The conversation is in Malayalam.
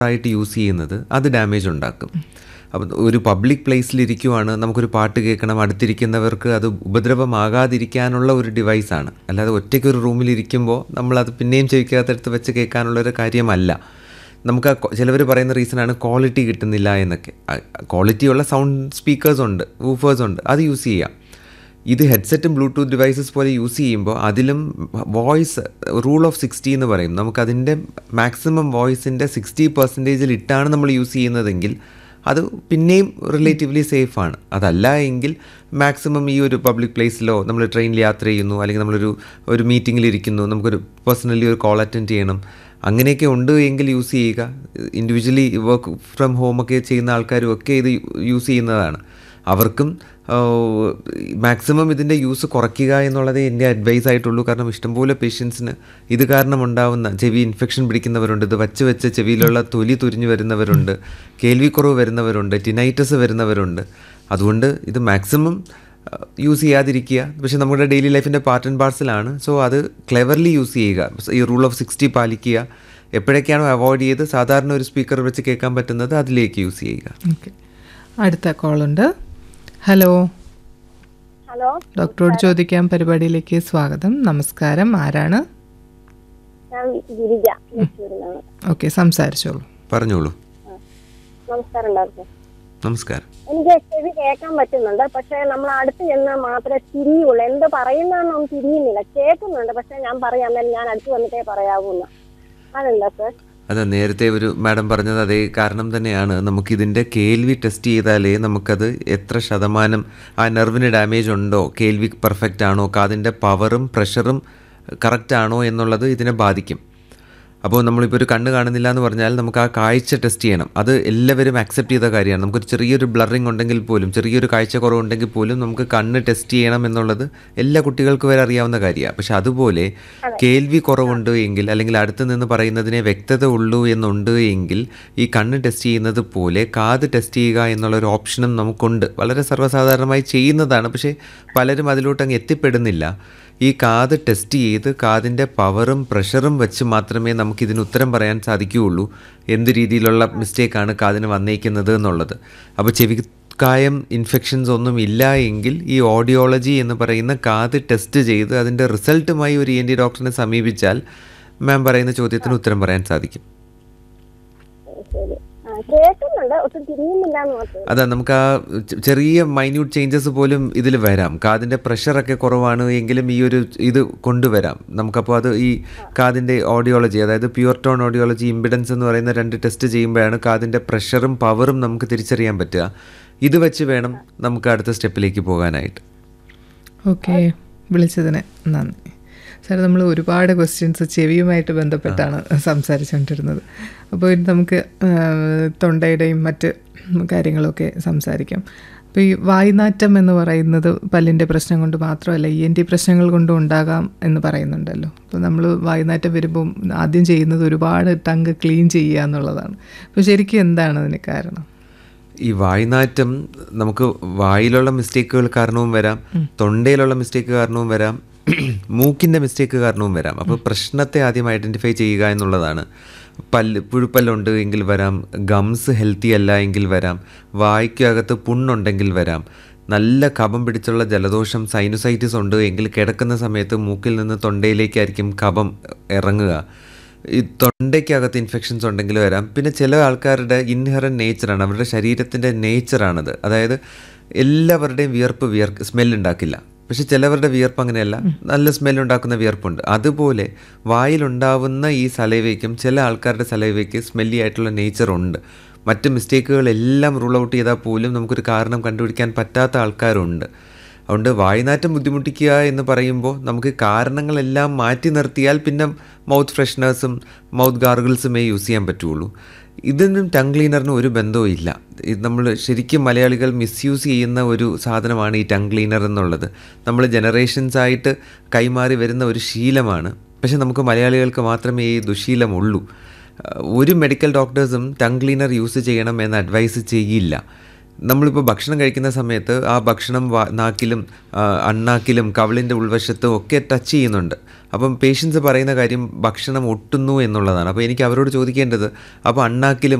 ആയിട്ട് യൂസ് ചെയ്യുന്നത് അത് ഡാമേജ് ഉണ്ടാക്കും അപ്പം ഒരു പബ്ലിക് പ്ലേസിലിരിക്കുവാണ് നമുക്കൊരു പാട്ട് കേൾക്കണം അടുത്തിരിക്കുന്നവർക്ക് അത് ഉപദ്രവമാകാതിരിക്കാനുള്ള ഒരു ഡിവൈസാണ് അല്ലാതെ ഒറ്റയ്ക്ക് ഒരു റൂമിലിരിക്കുമ്പോൾ നമ്മളത് പിന്നെയും ചെവിക്കകത്തെടുത്ത് വെച്ച് കേൾക്കാനുള്ള ഒരു കാര്യമല്ല നമുക്ക് ചിലവർ പറയുന്ന റീസണാണ് ക്വാളിറ്റി കിട്ടുന്നില്ല എന്നൊക്കെ ക്വാളിറ്റിയുള്ള സൗണ്ട് സ്പീക്കേഴ്സ് ഉണ്ട് വൂഫേഴ്സ് ഉണ്ട് അത് യൂസ് ചെയ്യാം ഇത് ഹെഡ്സെറ്റും ബ്ലൂടൂത്ത് ഡിവൈസസ് പോലെ യൂസ് ചെയ്യുമ്പോൾ അതിലും വോയിസ് റൂൾ ഓഫ് സിക്സ്റ്റി എന്ന് പറയും നമുക്കതിൻ്റെ മാക്സിമം വോയിസിൻ്റെ സിക്സ്റ്റി പെർസെൻറ്റേജിൽ ഇട്ടാണ് നമ്മൾ യൂസ് ചെയ്യുന്നതെങ്കിൽ അത് പിന്നെയും റിലേറ്റീവ്ലി സേഫാണ് അതല്ല എങ്കിൽ മാക്സിമം ഈ ഒരു പബ്ലിക് പ്ലേസിലോ നമ്മൾ ട്രെയിനിൽ യാത്ര ചെയ്യുന്നു അല്ലെങ്കിൽ നമ്മളൊരു ഒരു മീറ്റിങ്ങിലിരിക്കുന്നു നമുക്കൊരു പേഴ്സണലി ഒരു കോൾ അറ്റൻഡ് ചെയ്യണം അങ്ങനെയൊക്കെ ഉണ്ട് എങ്കിൽ യൂസ് ചെയ്യുക ഇൻഡിവിജ്വലി വർക്ക് ഫ്രം ഹോമൊക്കെ ചെയ്യുന്ന ആൾക്കാരും ഒക്കെ ഇത് യൂസ് ചെയ്യുന്നതാണ് അവർക്കും മാക്സിമം ഇതിൻ്റെ യൂസ് കുറയ്ക്കുക എന്നുള്ളതേ എൻ്റെ അഡ്വൈസ് ആയിട്ടുള്ളൂ കാരണം ഇഷ്ടംപോലെ പേഷ്യൻസിന് ഇത് കാരണം ഉണ്ടാവുന്ന ചെവി ഇൻഫെക്ഷൻ പിടിക്കുന്നവരുണ്ട് ഇത് വച്ച് വെച്ച് ചെവിയിലുള്ള തൊലി തുരിഞ്ഞു വരുന്നവരുണ്ട് കേൾവിക്കുറവ് വരുന്നവരുണ്ട് ടിനൈറ്റസ് വരുന്നവരുണ്ട് അതുകൊണ്ട് ഇത് മാക്സിമം യൂസ് ചെയ്യാതിരിക്കുക പക്ഷെ നമ്മുടെ ഡെയിലി ലൈഫിൻ്റെ പാർട്ട് ആൻഡ് പാർസലാണ് സോ അത് ക്ലെവർലി യൂസ് ചെയ്യുക ഈ റൂൾ ഓഫ് സിക്സ്റ്റി പാലിക്കുക എപ്പോഴൊക്കെയാണോ അവോയ്ഡ് ചെയ്ത് സാധാരണ ഒരു സ്പീക്കർ വെച്ച് കേൾക്കാൻ പറ്റുന്നത് അതിലേക്ക് യൂസ് ചെയ്യുക ഓക്കെ അടുത്ത കോളുണ്ട് ഹലോ ഹലോ ഡോക്ടറോട് ചോദിക്കാൻ പരിപാടിയിലേക്ക് സ്വാഗതം നമസ്കാരം ആരാണ് ഞാൻ ഗിരിജ തൃശ്ശൂരിൽ നിന്നാണ് ഓക്കെ സംസാരിച്ചോളൂ പറഞ്ഞോളൂ നമസ്കാരം ഡോക്ടർ നമസ്കാരം എനിക്ക് ചെവി കേൾക്കാൻ പറ്റുന്നുണ്ട് പക്ഷെ നമ്മൾ അടുത്ത് ചെന്ന് മാത്രമേ തിരിയുള്ളൂ എന്ത് പറയുന്നതെന്നൊന്നും തിരിയുന്നില്ല കേൾക്കുന്നുണ്ട് പക്ഷെ ഞാൻ പറയാം എന്നാൽ ഞാൻ അടുത്ത് വന്നിട്ടേ പറയാവൂന്ന് അതെന്താ സർ അത് നേരത്തെ ഒരു മാഡം പറഞ്ഞത് അതേ കാരണം തന്നെയാണ് നമുക്കിതിൻ്റെ കേൾവി ടെസ്റ്റ് ചെയ്താലേ നമുക്കത് എത്ര ശതമാനം ആ നെർവിന് ഡാമേജ് ഉണ്ടോ കേൾവി പെർഫെക്റ്റ് ആണോ കാതിൻ്റെ പവറും പ്രഷറും കറക്റ്റ് ആണോ എന്നുള്ളത് ഇതിനെ ബാധിക്കും അപ്പോൾ നമ്മളിപ്പോൾ ഒരു കണ്ണ് കാണുന്നില്ല എന്ന് പറഞ്ഞാൽ നമുക്ക് ആ കാഴ്ച ടെസ്റ്റ് ചെയ്യണം അത് എല്ലാവരും അക്സെപ്റ്റ് ചെയ്ത കാര്യമാണ് നമുക്കൊരു ചെറിയൊരു ബ്ലറിങ് ഉണ്ടെങ്കിൽ പോലും ചെറിയൊരു കാഴ്ച കുറവുണ്ടെങ്കിൽ പോലും നമുക്ക് കണ്ണ് ടെസ്റ്റ് ചെയ്യണം എന്നുള്ളത് എല്ലാ കുട്ടികൾക്കും വരെ അറിയാവുന്ന കാര്യമാണ് പക്ഷെ അതുപോലെ കേൾവി കുറവുണ്ട് എങ്കിൽ അല്ലെങ്കിൽ അടുത്ത് നിന്ന് പറയുന്നതിനെ വ്യക്തത ഉള്ളൂ എന്നുണ്ട് എങ്കിൽ ഈ കണ്ണ് ടെസ്റ്റ് ചെയ്യുന്നത് പോലെ കാത് ടെസ്റ്റ് ചെയ്യുക എന്നുള്ളൊരു ഓപ്ഷനും നമുക്കുണ്ട് വളരെ സർവ്വസാധാരണമായി ചെയ്യുന്നതാണ് പക്ഷേ പലരും അതിലോട്ട് അങ്ങ് എത്തിപ്പെടുന്നില്ല ഈ കാത് ടെസ്റ്റ് ചെയ്ത് കാതിൻ്റെ പവറും പ്രഷറും വെച്ച് മാത്രമേ നമുക്കിതിന് ഉത്തരം പറയാൻ സാധിക്കുകയുള്ളൂ എന്ത് രീതിയിലുള്ള മിസ്റ്റേക്കാണ് കാതിന് വന്നേക്കുന്നത് എന്നുള്ളത് അപ്പോൾ ചെവിക്കായം ഇൻഫെക്ഷൻസ് ഒന്നും ഇല്ല എങ്കിൽ ഈ ഓഡിയോളജി എന്ന് പറയുന്ന കാത് ടെസ്റ്റ് ചെയ്ത് അതിൻ്റെ റിസൾട്ടുമായി ഒരു എൻ ഡി ഡോക്ടറിനെ സമീപിച്ചാൽ മാം പറയുന്ന ചോദ്യത്തിന് ഉത്തരം പറയാൻ സാധിക്കും ശരി ആ കേൾക്കുന്നുണ്ട് ഒട്ടും തിരിയുന്നില്ല എന്ന് മാത്രം അതാ നമുക്ക് ആ ചെ- ചെറിയ മൈന്യൂട്ട് ചേഞ്ചസ് പോലും ഇതിൽ വരാം കാതിൻ്റെ പ്രഷറൊക്കെ കുറവാണ് എങ്കിലും ഈ ഒരു ഇത് കൊണ്ടുവരാം നമുക്കപ്പോൾ അത് ഈ കാതിൻ്റെ ഓഡിയോളജി അതായത് പ്യുവർ ടോൺ ഓഡിയോളജി ഇമ്പിഡൻസ് എന്ന് പറയുന്ന രണ്ട് ടെസ്റ്റ് ചെയ്യുമ്പോഴാണ് കാതിൻ്റെ പ്രഷറും പവറും നമുക്ക് തിരിച്ചറിയാൻ പറ്റുക ഇത് വെച്ച് വേണം നമുക്ക് അടുത്ത സ്റ്റെപ്പിലേക്ക് പോകാനായിട്ട് ഓക്കെ വിളിച്ചതിന് നന്ദി സാർ നമ്മൾ ഒരുപാട് ക്വസ്റ്റ്യൻസ് ചെവിയുമായിട്ട് ബന്ധപ്പെട്ടാണ് സംസാരിച്ചുകൊണ്ടിരുന്നത് അപ്പോൾ ഇനി നമുക്ക് ആ, തൊണ്ടയുടെയും മറ്റ് കാര്യങ്ങളൊക്കെ സംസാരിക്കാം അപ്പോൾ ഈ വായ്നാറ്റം എന്ന് പറയുന്നത് പല്ലിൻ്റെ പ്രശ്നം കൊണ്ട് മാത്രമല്ല ഇ എൻ ടി പ്രശ്നങ്ങൾ കൊണ്ടും ഉണ്ടാകാം എന്ന് പറയുന്നുണ്ടല്ലോ അപ്പോൾ നമ്മൾ വായ്നാറ്റം വരുമ്പം ആദ്യം ചെയ്യുന്നത് ഒരുപാട് ടങ്ക് ക്ലീൻ ചെയ്യുക എന്നുള്ളതാണ് അപ്പോൾ ശരിക്കും എന്താണ് അതിന് കാരണം ഈ വായ്നാറ്റം നമുക്ക് വായിലുള്ള മിസ്റ്റേക്കുകൾ കാരണവും വരാം തൊണ്ടയിലുള്ള മിസ്റ്റേക്ക് കാരണവും വരാം മൂക്കിൻ്റെ മിസ്റ്റേക്ക് കാരണവും വരാം അപ്പോൾ പ്രശ്നത്തെ ആദ്യം ഐഡൻറ്റിഫൈ ചെയ്യുക എന്നുള്ളതാണ് പല്ല് പുഴുപ്പല്ലുണ്ട് എങ്കിൽ വരാം ഗംസ് ഹെൽത്തി അല്ല എങ്കിൽ വരാം വായ്ക്കകത്ത് പുണ്ണുണ്ടെങ്കിൽ വരാം നല്ല കഫം പിടിച്ചുള്ള ജലദോഷം സൈനുസൈറ്റിസ് ഉണ്ട് എങ്കിൽ കിടക്കുന്ന സമയത്ത് മൂക്കിൽ നിന്ന് തൊണ്ടയിലേക്കായിരിക്കും കഫം ഇറങ്ങുക ഈ തൊണ്ടയ്ക്കകത്ത് ഇൻഫെക്ഷൻസ് ഉണ്ടെങ്കിൽ വരാം പിന്നെ ചില ആൾക്കാരുടെ ഇൻഹറൻ നേച്ചറാണ് അവരുടെ ശരീരത്തിൻ്റെ നേച്ചറാണത് അതായത് എല്ലാവരുടെയും വിയർപ്പ് വിയർ സ്മെല്ലുണ്ടാക്കില്ല പക്ഷെ ചിലവരുടെ വിയർപ്പ് അങ്ങനെയല്ല നല്ല സ്മെല്ലുണ്ടാക്കുന്ന വിയർപ്പുണ്ട് അതുപോലെ വായിലുണ്ടാവുന്ന ഈ സലൈവയ്ക്കും ചില ആൾക്കാരുടെ സലൈവയ്ക്ക് സ്മെല്ലി ആയിട്ടുള്ള നേച്ചർ ഉണ്ട് മറ്റ് മിസ്റ്റേക്കുകളെല്ലാം റൂൾ ഔട്ട് ചെയ്താൽ പോലും നമുക്കൊരു കാരണം കണ്ടുപിടിക്കാൻ പറ്റാത്ത ആൾക്കാരുണ്ട് അതുകൊണ്ട് വായുനാറ്റം ബുദ്ധിമുട്ടിക്കുക എന്ന് പറയുമ്പോൾ നമുക്ക് കാരണങ്ങളെല്ലാം മാറ്റി നിർത്തിയാൽ പിന്നെ മൗത്ത് ഫ്രഷ്നേഴ്സും മൗത്ത് ഗാർഗിൾസുമേ യൂസ് ചെയ്യാൻ പറ്റുള്ളൂ ഇതിനും ടങ് ക്ലീനറിനും ഒരു ബന്ധവും ഇല്ല ഇത് നമ്മൾ ശരിക്കും മലയാളികൾ മിസ്യൂസ് ചെയ്യുന്ന ഒരു സാധനമാണ് ഈ ടങ് ക്ലീനർ എന്നുള്ളത് നമ്മൾ ജനറേഷൻസ് ആയിട്ട് കൈമാറി വരുന്ന ഒരു ശീലമാണ് പക്ഷെ നമുക്ക് മലയാളികൾക്ക് മാത്രമേ ഈ ദുശീലമുള്ളൂ ഒരു മെഡിക്കൽ ഡോക്ടേഴ്സും ടങ് ക്ലീനർ യൂസ് ചെയ്യണം എന്ന് അഡ്വൈസ് ചെയ്യില്ല നമ്മളിപ്പോൾ ഭക്ഷണം കഴിക്കുന്ന സമയത്ത് ആ ഭക്ഷണം വാ നാക്കിലും ആ, അണ്ണാക്കിലും കവിളിൻ്റെ ഉൾവശത്തും ഒക്കെ ടച്ച് ചെയ്യുന്നുണ്ട് അപ്പം പേഷ്യൻസ് പറയുന്ന കാര്യം ഭക്ഷണം ഒട്ടുന്നു എന്നുള്ളതാണ് അപ്പോൾ എനിക്ക് അവരോട് ചോദിക്കേണ്ടത് അപ്പോൾ അണ്ണാക്കിലും